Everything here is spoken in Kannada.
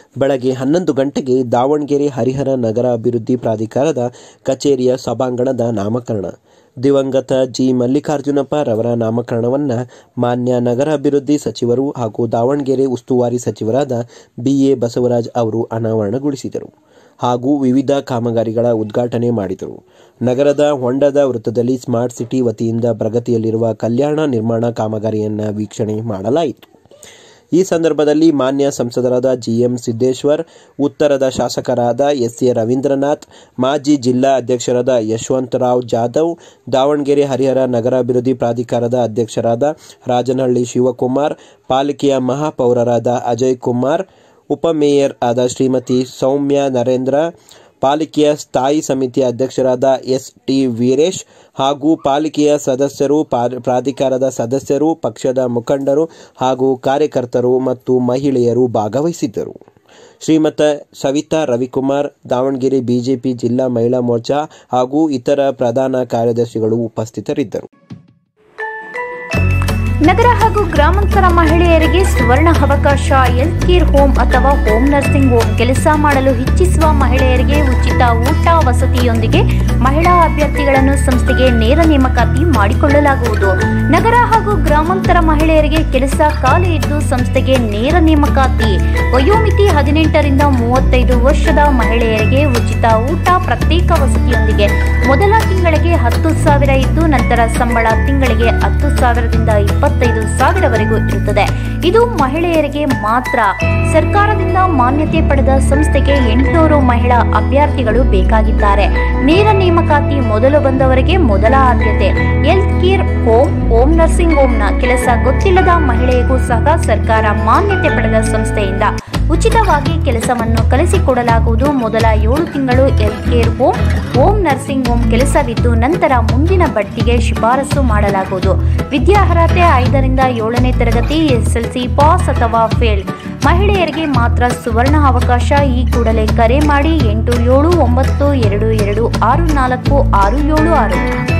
ಬೆಳಗ್ಗೆ ಹನ್ನೊಂದು ಗಂಟೆಗೆ ದಾವಣಗೆರೆ ಹರಿಹರ ನಗರ ಅಭಿವೃದ್ಧಿ ಪ್ರಾಧಿಕಾರದ ಕಚೇರಿಯ ಸಭಾಂಗಣದ ನಾಮಕರಣ ದಿವಂಗತ ಜಿ ಮಲ್ಲಿಕಾರ್ಜುನಪ್ಪ ರವರ ನಾಮಕರಣವನ್ನು ಮಾನ್ಯ ನಗರಾಭಿವೃದ್ಧಿ ಸಚಿವರು ಹಾಗೂ ದಾವಣಗೆರೆ ಉಸ್ತುವಾರಿ ಸಚಿವರಾದ ಬಿ ಎ ಬಸವರಾಜ್ ಅವರು ಅನಾವರಣಗೊಳಿಸಿದರು ಹಾಗೂ ವಿವಿಧ ಕಾಮಗಾರಿಗಳ ಉದ್ಘಾಟನೆ ಮಾಡಿದರು ನಗರದ ಹೊಂಡದ ವೃತ್ತದಲ್ಲಿ ಸ್ಮಾರ್ಟ್ ಸಿಟಿ ವತಿಯಿಂದ ಪ್ರಗತಿಯಲ್ಲಿರುವ ಕಲ್ಯಾಣ ನಿರ್ಮಾಣ ಕಾಮಗಾರಿಯನ್ನು ವೀಕ್ಷಣೆ ಮಾಡಲಾಯಿತು ಈ ಸಂದರ್ಭದಲ್ಲಿ ಮಾನ್ಯ ಸಂಸದರಾದ ಜಿಎಂ ಸಿದ್ದೇಶ್ವರ್ ಉತ್ತರದ ಶಾಸಕರಾದ ಎಸ್ ಎ ರವೀಂದ್ರನಾಥ್ ಮಾಜಿ ಜಿಲ್ಲಾ ಅಧ್ಯಕ್ಷರಾದ ಯಶವಂತರಾವ್ ಜಾಧವ್ ದಾವಣಗೆರೆ ಹರಿಹರ ನಗರಾಭಿವೃದ್ಧಿ ಪ್ರಾಧಿಕಾರದ ಅಧ್ಯಕ್ಷರಾದ ರಾಜನಹಳ್ಳಿ ಶಿವಕುಮಾರ್ ಪಾಲಿಕೆಯ ಮಹಾಪೌರರಾದ ಅಜಯ್ ಕುಮಾರ್ ಉಪಮೇಯರ್ ಆದ ಶ್ರೀಮತಿ ಸೌಮ್ಯ ನರೇಂದ್ರ ಪಾಲಿಕೆಯ ಸ್ಥಾಯಿ ಸಮಿತಿಯ ಅಧ್ಯಕ್ಷರಾದ ಎಸ್ ಟಿ ವೀರೇಶ್ ಹಾಗೂ ಪಾಲಿಕೆಯ ಸದಸ್ಯರು ಪಾ- ಪ್ರಾಧಿಕಾರದ ಸದಸ್ಯರು ಪಕ್ಷದ ಮುಖಂಡರು ಹಾಗೂ ಕಾರ್ಯಕರ್ತರು ಮತ್ತು ಮಹಿಳೆಯರು ಭಾಗವಹಿಸಿದ್ದರು ಶ್ರೀಮತ ಸವಿತಾ ರವಿಕುಮಾರ್ ದಾವಣಗೆರೆ ಬಿಜೆಪಿ ಜಿಲ್ಲಾ ಮಹಿಳಾ ಮೋರ್ಚಾ ಹಾಗೂ ಇತರ ಪ್ರಧಾನ ಕಾರ್ಯದರ್ಶಿಗಳು ಉಪಸ್ಥಿತರಿದ್ದರು ನಗರ ಹಾಗೂ ಗ್ರಾಮಾಂತರ ಮಹಿಳೆಯರಿಗೆ ಸುವರ್ಣ ಅವಕಾಶ ಹೆಲ್ತ್ ಕೇರ್ ಹೋಮ್ ಅಥವಾ ಹೋಮ್ ನರ್ಸಿಂಗ್ ಹೋಮ್ ಕೆಲಸ ಮಾಡಲು ಇಚ್ಛಿಸುವ ಮಹಿಳೆಯರಿಗೆ ಉಚಿತ ಊಟ ವಸತಿಯೊಂದಿಗೆ ಮಹಿಳಾ ಅಭ್ಯರ್ಥಿಗಳನ್ನು ಸಂಸ್ಥೆಗೆ ನೇರ ನೇಮಕಾತಿ ಮಾಡಿಕೊಳ್ಳಲಾಗುವುದು ನಗರ ಹಾಗೂ ಗ್ರಾಮಾಂತರ ಮಹಿಳೆಯರಿಗೆ ಕೆಲಸ ಖಾಲಿ ಇದ್ದು ಸಂಸ್ಥೆಗೆ ನೇರ ನೇಮಕಾತಿ ವಯೋಮಿತಿ ಹದಿನೆಂಟರಿಂದ ಮೂವತ್ತೈದು ವರ್ಷದ ಮಹಿಳೆಯರಿಗೆ ಉಚಿತ ಊಟ ಪ್ರತ್ಯೇಕ ವಸತಿಯೊಂದಿಗೆ ಮೊದಲ ತಿಂಗಳಿಗೆ ಹತ್ತು ಸಾವಿರ ಇದ್ದು ನಂತರ ಸಂಬಳ ತಿಂಗಳಿಗೆ ಹತ್ತು ಸಾವಿರದಿಂದ ಇಪ್ಪತ್ತೈದು ಸಾವಿರವರೆಗೂ ಇರುತ್ತದೆ ಇದು ಮಹಿಳೆಯರಿಗೆ ಮಾತ್ರ ಸರ್ಕಾರದಿಂದ ಮಾನ್ಯತೆ ಪಡೆದ ಸಂಸ್ಥೆಗೆ ಎಂಟುನೂರು ಮಹಿಳಾ ಅಭ್ಯರ್ಥಿಗಳು ಬೇಕಾಗಿದ್ದಾರೆ ನೇರ ನೇಮಕಾತಿ ಮೊದಲು ಬಂದವರಿಗೆ ಮೊದಲ ಆದ್ಯತೆ health care home home nursing ಹೋಮ್ನ ಕೆಲಸ ಗೊತ್ತಿಲ್ಲದ ಮಹಿಳೆಗೂ ಸಹ ಸರ್ಕಾರ ಮಾನ್ಯತೆ ಪಡೆದ ಸಂಸ್ಥೆಯಿಂದ ಉಚಿತವಾಗಿ ಕೆಲಸವನ್ನು ಕಲಿಸಿಕೊಡಲಾಗುವುದು ಮೊದಲ ಏಳು ತಿಂಗಳು health care home home nursing home ಕೆಲಸವಿದ್ದು ನಂತರ ಮುಂದಿನ ಬಡ್ತಿಗೆ ಶಿಫಾರಸು ಮಾಡಲಾಗುವುದು ವಿದ್ಯಾರ್ಹತೆ ಐದರಿಂದ ಏಳನೇ ತರಗತಿ ಎಸ್ಎಲ್ಸಿ ಪಾಸ್ ಅಥವಾ ಫೇಲ್ ಮಹಿಳೆಯರಿಗೆ ಮಾತ್ರ ಸುವರ್ಣ ಅವಕಾಶ ಈ ಕೂಡಲೇ ಕರೆ ಮಾಡಿ ಎಂಟು ಏಳು ಒಂಬತ್ತು ಎರಡು ಎರಡು ಆರು ನಾಲ್ಕು ಆರು ಏಳು ಆರು